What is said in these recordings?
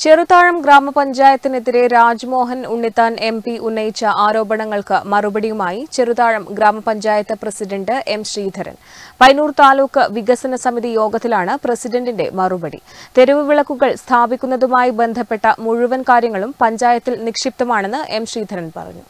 ചെറുതാഴം ഗ്രാമപഞ്ചായത്തിനെതിരെ Rajmohan Unnithan M P ഉന്നയിച്ച ആരോപണങ്ങൾക്ക് മറുപടിയുമായി ചെറുതാഴം ഗ്രാമപഞ്ചായത്ത് പ്രസിഡന്റ് എം ശ്രീധരൻ പൈനൂർ താലൂക്ക് വികസന സമിതി യോഗത്തിലാണ് പ്രസിഡന്റിന്റെ മറുപടി തെരുവ് വിളക്കുകൾ സ്ഥാപിക്കുന്നതുമായി ബന്ധപ്പെട്ട മുഴുവൻ കാര്യങ്ങളും പഞ്ചായത്തിൽ നിക്ഷിപ്തമാണെന്ന് എം ശ്രീധരൻ പറഞ്ഞു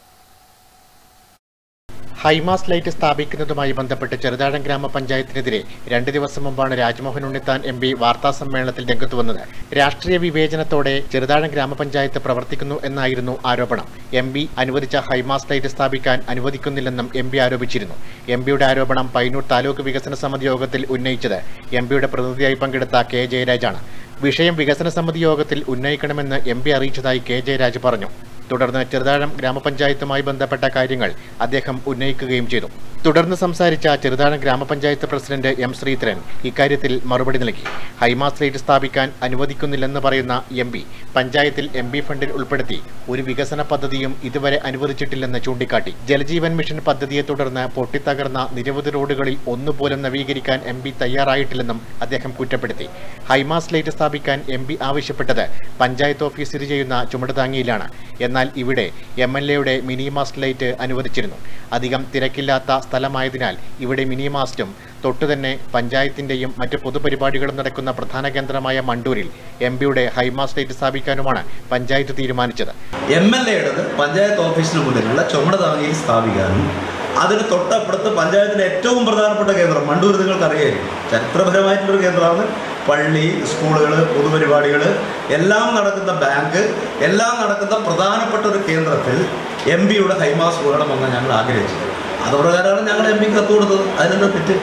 ഹൈമാസ് ലൈറ്റ് സ്ഥാപിക്കുന്നതുമായി ബന്ധപ്പെട്ട് ചെറുതാഴം ഗ്രാമപഞ്ചായത്തിനെതിരെ രണ്ട് ദിവസം മുമ്പാണ് രാജ്മോഹൻ ഉണ്ണിത്താൻ എം പി വാർത്താ സമ്മേളനത്തിൽ രംഗത്ത് വന്നത് രാഷ്ട്രീയ വിവേചനത്തോടെ ചെറുതാഴം ഗ്രാമപഞ്ചായത്ത് പ്രവർത്തിക്കുന്നു എന്നായിരുന്നു ആരോപണം എം പി അനുവദിച്ച ഹൈമാസ് ലൈറ്റ് സ്ഥാപിക്കാൻ അനുവദിക്കുന്നില്ലെന്നും എം പി ആരോപിച്ചിരുന്നു എം പിയുടെ ആരോപണം പൈനൂർ താലൂക്ക് വികസന സമിതി യോഗത്തിൽ ഉന്നയിച്ചത് എം പിയുടെ പ്രതിനിധിയായി പങ്കെടുത്ത കെ ജയരാജാണ് വിഷയം വികസന സമിതി യോഗത്തിൽ ഉന്നയിക്കണമെന്ന് എം പി അറിയിച്ചതായി കെ ജയരാജ് പറഞ്ഞു തുടർന്ന് ചെറുതാഴം ഗ്രാമപഞ്ചായത്തുമായി ബന്ധപ്പെട്ട കാര്യങ്ങൾ അദ്ദേഹം ഉന്നയിക്കുകയും ചെയ്തു തുടർന്ന് സംസാരിച്ച ചെറുതാഴം ഗ്രാമപഞ്ചായത്ത് പ്രസിഡന്റ് എം ശ്രീധരൻ ഇക്കാര്യത്തിൽ മറുപടി നൽകി ഹൈമാസ് ലൈറ്റ് സ്ഥാപിക്കാൻ അനുവദിക്കുന്നില്ലെന്ന് പറയുന്ന എം പി പഞ്ചായത്തിൽ എം പി ഫണ്ടിൽ ഉൾപ്പെടുത്തി ഒരു വികസന പദ്ധതിയും ഇതുവരെ അനുവദിച്ചിട്ടില്ലെന്ന് ചൂണ്ടിക്കാട്ടി ജലജീവൻ മിഷൻ പദ്ധതിയെ തുടർന്ന് പൊട്ടിത്തകർന്ന നിരവധി റോഡുകളിൽ ഒന്നുപോലും നവീകരിക്കാൻ എം പി തയ്യാറായിട്ടില്ലെന്നും അദ്ദേഹം കുറ്റപ്പെടുത്തി ഹൈമാസ് ലൈറ്റ് സ്ഥാപിക്കാൻ എം പി ആവശ്യപ്പെട്ടത് പഞ്ചായത്ത് ഓഫീസ് സ്ഥിതി ചെയ്യുന്ന ചുമടുതാങ്ങിയിലാണ് എന്നാൽ ഇവിടെ എം എൽ എയുടെ മിനി മാസ്റ്റ് ലൈറ്റ് അനുവദിച്ചിരുന്നു അധികം തിരക്കില്ലാത്ത സ്ഥലമായതിനാൽ ഇവിടെ മിനി മാസ്റ്റും തൊട്ടുതന്നെ പഞ്ചായത്തിന്റെയും മറ്റ് പൊതുപരിപാടികളും നടക്കുന്ന പ്രധാന കേന്ദ്രമായ മണ്ടൂരിൽ എം പിയുടെ ഹൈമാസ്റ്റ് ലൈറ്റ് സ്ഥാപിക്കാനുമാണ് പഞ്ചായത്ത് തീരുമാനിച്ചത് എം എൽ എയുടേത് പഞ്ചായത്ത് ഓഫീസിന് മുന്നിലുള്ള ചുമടുതാങ്ങിയിൽ സ്ഥാപിക്കാനും അതിന് തൊട്ടപ്പുറത്ത് പഞ്ചായത്തിലെ ഏറ്റവും പ്രധാനപ്പെട്ട കേന്ദ്രം മണ്ടൂർ നിങ്ങൾക്ക് അറിയായിരിക്കും ചരിത്രപരമായിട്ടുള്ളൊരു കേന്ദ്രമാണ് പള്ളി സ്കൂളുകൾ പൊതുപരിപാടികൾ എല്ലാം നടക്കുന്ന ബാങ്ക് എല്ലാം നടക്കുന്ന പ്രധാനപ്പെട്ട ഒരു കേന്ദ്രത്തിൽ എം പിയുടെ ഹൈമാസ് വേണമെന്ന് ഞങ്ങൾ ആഗ്രഹിച്ചത് അതുപ്രകാരമാണ് ഞങ്ങൾ എം പിക്ക് കത്ത് കൊടുത്തത് അതിനെന്താ തെറ്റ്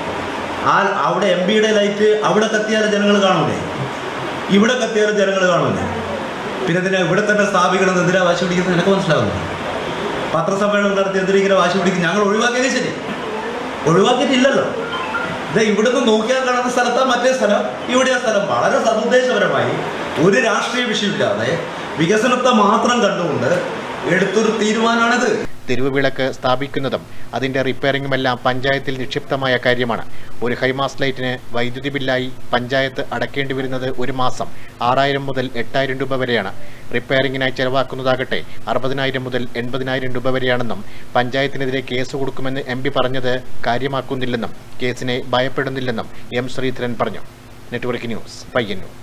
ആ അവിടെ എം പിയുടെ ലൈറ്റ് അവിടെ കത്തിയാൽ ജനങ്ങൾ കാണൂലേ ഇവിടെ കത്തിയാൽ ജനങ്ങൾ കാണൂലേ പിന്നെ എന്തിനാ ഇവിടെ തന്നെ സ്ഥാപിക്കണം എന്ന് എന്തിനാ വാശി പിടിക്കുന്നത് എനിക്ക് മനസ്സിലാവുന്നു പത്രസമ്മേളനം നടത്തി എന്തിനാ ഇങ്ങനെ വാശി പിടിക്കും ഞങ്ങൾ ഒഴിവാക്കിയത് ശരി ഒഴിവാക്കിയിട്ടില്ലല്ലോ ഇത് ഇവിടുന്ന് നോക്കിയാൽ കാണുന്ന സ്ഥലത്താ മറ്റേ സ്ഥലം ഇവിടെ ആ സ്ഥലം വളരെ സതുദ്ദേശപരമായി ഒരു രാഷ്ട്രീയ വിഷയമില്ലാതെ വികസനത്തെ മാത്രം കണ്ടുകൊണ്ട് എടുത്തൊരു തീരുമാനമാണിത് തെരുവ് വിളക്ക് സ്ഥാപിക്കുന്നതും അതിന്റെ റിപ്പയറിംഗുമെല്ലാം പഞ്ചായത്തിൽ നിക്ഷിപ്തമായ കാര്യമാണ് ഒരു ഹൈമാസ് ലൈറ്റിന് വൈദ്യുതി ബില്ലായി പഞ്ചായത്ത് അടക്കേണ്ടി വരുന്നത് ഒരു മാസം ആറായിരം മുതൽ എട്ടായിരം രൂപ വരെയാണ് റിപ്പയറിംഗിനായി ചെലവാക്കുന്നതാകട്ടെ അറുപതിനായിരം മുതൽ എൺപതിനായിരം രൂപ വരെയാണെന്നും പഞ്ചായത്തിനെതിരെ കേസ് കൊടുക്കുമെന്ന് എം പി പറഞ്ഞത് കാര്യമാക്കുന്നില്ലെന്നും കേസിനെ ഭയപ്പെടുന്നില്ലെന്നും എം ശ്രീധരൻ പറഞ്ഞു നെറ്റ്വർക്ക് ന്യൂസ് പയ്യന്നൂർ